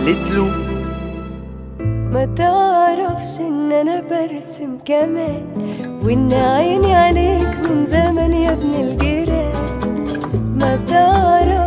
قالت له ما تعرفش ان انا برسم كمان وان عيني عليك من زمن يا ابن الجيران ما تعرفش